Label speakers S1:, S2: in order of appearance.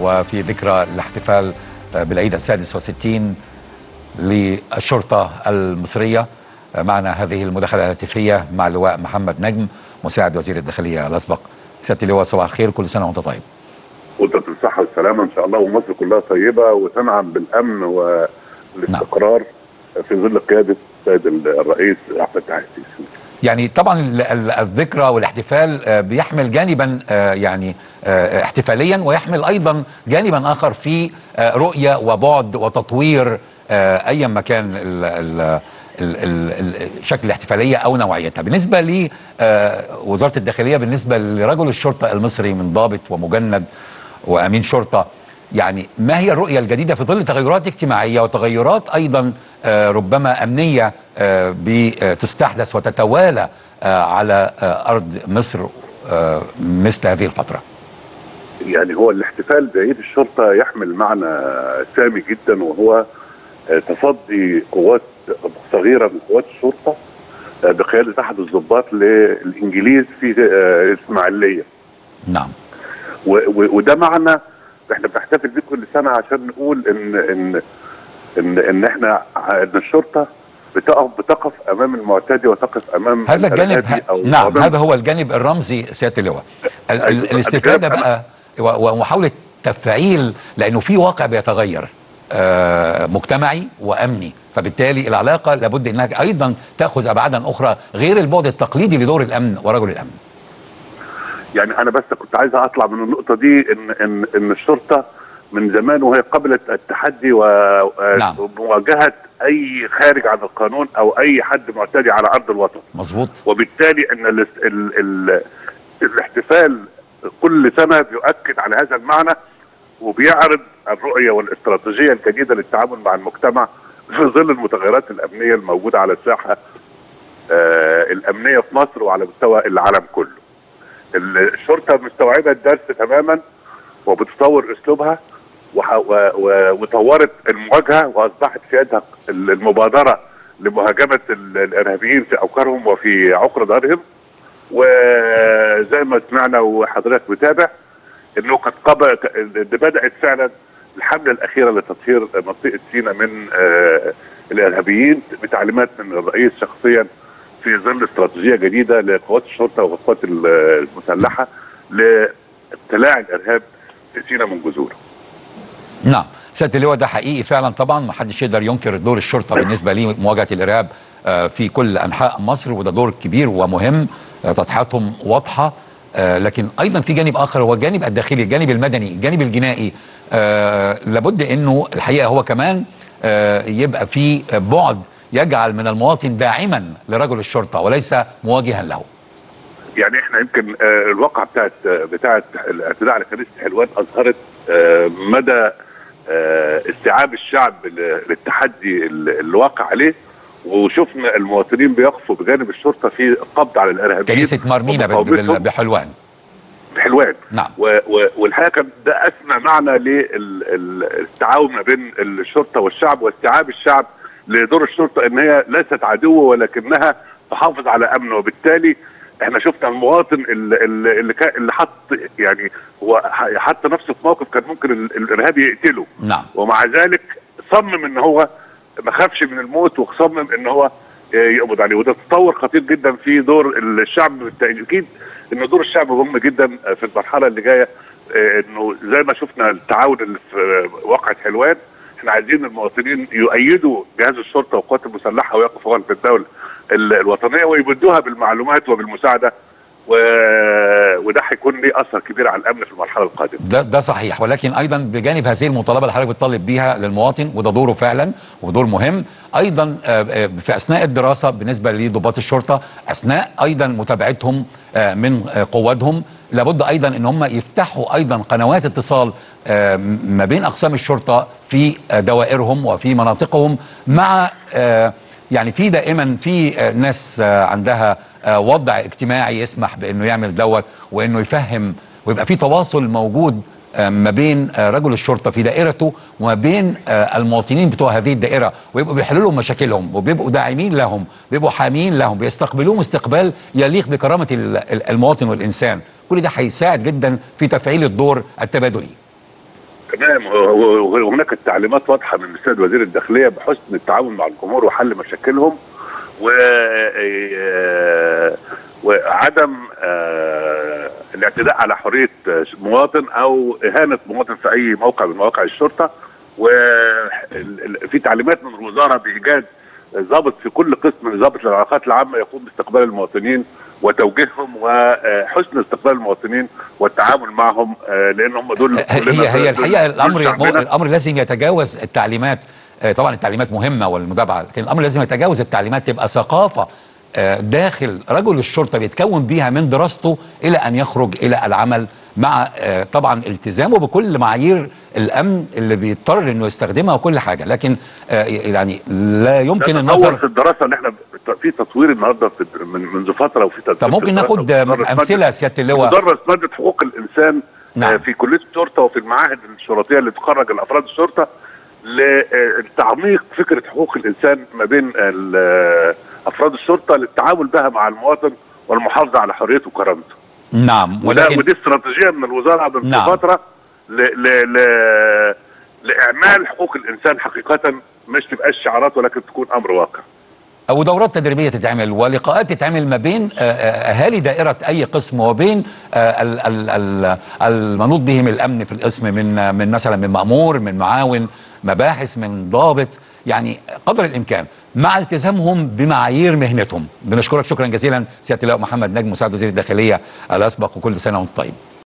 S1: وفي ذكرى الاحتفال بالعيد السادس والستين للشرطة المصرية معنا هذه المداخلة الهاتفية مع اللواء محمد نجم مساعد وزير الداخلية الأسبق سيادة اللواء صباح الخير كل سنة وأنت طيب
S2: وانت بالصحة والسلامة إن شاء الله ومصر كلها طيبة وتنعم بالأمن والاستقرار في ظل قيادة السيد الرئيس عبد الفتاح السيسي
S1: يعني طبعا ال- ال- الذكرى والاحتفال آه، بيحمل جانبا آه، يعني آه، احتفاليا ويحمل ايضا جانبا اخر في آه، رؤيه وبعد وتطوير آه، ايا ما كان ال- ال- ال- ال- ال- شكل الاحتفاليه او نوعيتها بالنسبه لوزاره الداخليه بالنسبه لرجل الشرطه المصري من ضابط ومجند وامين شرطه يعني ما هي الرؤية الجديدة في ظل تغيرات اجتماعية وتغيرات أيضا آه، ربما أمنية آه، بتستحدث وتتوالى آه، على آه، أرض مصر آه، مثل هذه الفترة
S2: يعني هو الاحتفال بعيد الشرطة يحمل معنى سامي جدا وهو آه، تصدي قوات صغيرة من قوات الشرطة آه، بقيادة أحد الضباط للإنجليز في آه، الإسماعيلية
S1: نعم
S2: و- و- وده معنى احنا بنحتفل بيه كل سنه عشان نقول ان ان ان ان احنا ع- ان الشرطه بتقف بتقف امام المعتدي وتقف امام
S1: هذا الجانب
S2: الإرهابي
S1: ه... نعم هذا هو الجانب الرمزي سيادة اللواء ال... ال...
S2: أيوة،
S1: الاستفادة
S2: الجانب-
S1: بقى و- ومحاولة تفعيل لأنه في واقع بيتغير آه، مجتمعي وأمني فبالتالي العلاقة لابد أنها أيضا تأخذ أبعادا أخرى غير البعد التقليدي لدور الأمن ورجل الأمن
S2: يعني انا بس كنت عايز اطلع من النقطه دي ان ان ان الشرطه من زمان وهي قبلت التحدي
S1: نعم.
S2: ومواجهه اي خارج عن القانون او اي حد معتدي على ارض الوطن
S1: مظبوط
S2: وبالتالي ان ال ال ال الاحتفال كل سنه بيؤكد على هذا المعنى وبيعرض الرؤيه والاستراتيجيه الجديده للتعامل مع المجتمع في ظل المتغيرات الامنيه الموجوده على الساحه آه الامنيه في مصر وعلى مستوى العالم كله. الشرطه مستوعبه الدرس تماما وبتطور اسلوبها وح- و- و- وطورت المواجهه واصبحت في يدها المبادره لمهاجمه ال- الارهابيين في اوكارهم وفي عقر دارهم وزي ما سمعنا وحضرتك متابع انه قد قبل بدات فعلا الحمله الاخيره لتطهير منطقه سيناء من آه، الارهابيين بتعليمات من الرئيس شخصيا في ظل استراتيجيه جديده لقوات الشرطه والقوات ال- المسلحه لابتلاع الارهاب في سيناء من جذوره.
S1: نعم سياده اللواء ده حقيقي فعلا طبعا ما حدش يقدر ينكر دور الشرطه بالنسبه لمواجهه الارهاب آه، في كل انحاء مصر وده دور كبير ومهم آه، تضحياتهم واضحه آه، لكن ايضا في جانب اخر هو الجانب الداخلي الجانب المدني الجانب الجنائي آه، لابد انه الحقيقه هو كمان آه، يبقى في بعد يجعل من المواطن داعما لرجل الشرطه وليس مواجها له
S2: يعني احنا يمكن آه، الواقعه بتاعت آه، بتاعت الاعتداء على كنيسه حلوان اظهرت آه، مدى آه، استيعاب الشعب ل- للتحدي ال- اللي واقع عليه وشفنا المواطنين بيقفوا بجانب الشرطه في القبض على الارهابيين
S1: كنيسه مرمينا بال- بال-
S2: ومقاومتهم
S1: بحلوان
S2: في حلوان
S1: نعم
S2: و- و- والحقيقه كان ده اسمى معنى للتعاون ما بين الشرطه والشعب واستيعاب الشعب لدور الشرطه ان هي ليست عدو ولكنها تحافظ على امنه وبالتالي احنا شفنا المواطن اللي اللي اللي, كان اللي حط يعني هو ح- حط نفسه في موقف كان ممكن ال- الارهابي يقتله
S1: نعم
S2: ومع ذلك صمم ان هو ما خافش من الموت وصمم ان هو يقبض عليه وده تطور خطير جدا في دور الشعب بالتاكيد ان دور الشعب مهم جدا في المرحله اللي جايه آه، انه زي ما شفنا التعاون اللي في واقعه حلوان احنا عايزين المواطنين يؤيدوا جهاز الشرطه والقوات المسلحه ويقفوا خلف الدوله ال- الوطنيه ويمدوها بالمعلومات وبالمساعده و... وده هيكون ليه اثر كبير على الامن في المرحله القادمه
S1: ده ده صحيح ولكن ايضا بجانب هذه المطالبه اللي حضرتك بتطالب بيها للمواطن وده دوره فعلا ودور مهم ايضا آه، آه، في اثناء الدراسه بالنسبه لضباط الشرطه اثناء ايضا متابعتهم آه، من آه، قوادهم لابد ايضا ان هم يفتحوا ايضا قنوات اتصال آه، ما بين اقسام الشرطه في آه، دوائرهم وفي مناطقهم مع آه، يعني في دائما في آه، ناس آه، عندها آه، وضع اجتماعي يسمح بانه يعمل دوت وانه يفهم ويبقى في تواصل موجود آه، ما بين آه، رجل الشرطه في دائرته وما بين آه، المواطنين بتوع هذه الدائره ويبقوا بيحلوا لهم مشاكلهم وبيبقوا داعمين لهم بيبقوا حامين لهم بيستقبلوهم استقبال يليق بكرامه ال- ال- المواطن والانسان كل ده هيساعد جدا في تفعيل الدور التبادلي
S2: تمام و- و- وهناك تعليمات واضحه من السيد وزير الداخليه بحسن التعامل مع الجمهور وحل مشاكلهم و آه، وعدم آه، الاعتداء على حريه مواطن او اهانه مواطن في اي موقع من مواقع الشرطه وفي تعليمات من الوزاره بايجاد ضابط في كل قسم من ضابط العلاقات العامه يقوم باستقبال المواطنين وتوجيههم وحسن استقبال المواطنين والتعامل معهم آه، لان هم دول
S1: هي هي الحقيقه
S2: دول
S1: الامر
S2: شعبنا.
S1: الامر لازم يتجاوز التعليمات آه، طبعا التعليمات مهمه والمتابعه لكن الامر لازم يتجاوز التعليمات تبقى ثقافه آه، داخل رجل الشرطه بيتكون بيها من دراسته الى ان يخرج الى العمل مع آه، طبعا التزامه بكل معايير الامن اللي بيضطر انه يستخدمها وكل حاجه لكن آه، يعني لا يمكن
S2: ده
S1: النظر
S2: تطور في الدراسه اللي احنا بت- في تطوير النهارده في من منذ فتره وفي تطوير
S1: طب
S2: في
S1: ممكن
S2: الدراسة
S1: ناخد
S2: ومدرس
S1: من
S2: مادة-
S1: امثله سياده اللواء
S2: مدرس ماده حقوق الانسان
S1: نعم.
S2: آه، في كليه الشرطه وفي المعاهد الشرطيه اللي تخرج الافراد الشرطه لتعميق فكره حقوق الانسان ما بين ال- آه، افراد الشرطه للتعامل بها مع المواطن والمحافظه على حريته وكرامته
S1: نعم
S2: وده
S1: ولكن
S2: ودي استراتيجيه من الوزاره من
S1: نعم.
S2: فتره ل ل ل لاعمال حقوق الانسان حقيقه مش تبقاش شعارات ولكن تكون امر واقع
S1: ودورات تدريبيه تتعمل ولقاءات تتعمل ما بين آه، آه، اهالي دائره اي قسم وبين آه، ال- ال- ال- المنوط بهم الامن في القسم من من مثلا من مامور من معاون مباحث من ضابط يعني قدر الامكان مع التزامهم بمعايير مهنتهم بنشكرك شكرا جزيلا سياده اللواء محمد نجم مساعد وزير الداخليه الاسبق وكل سنه وانت طيب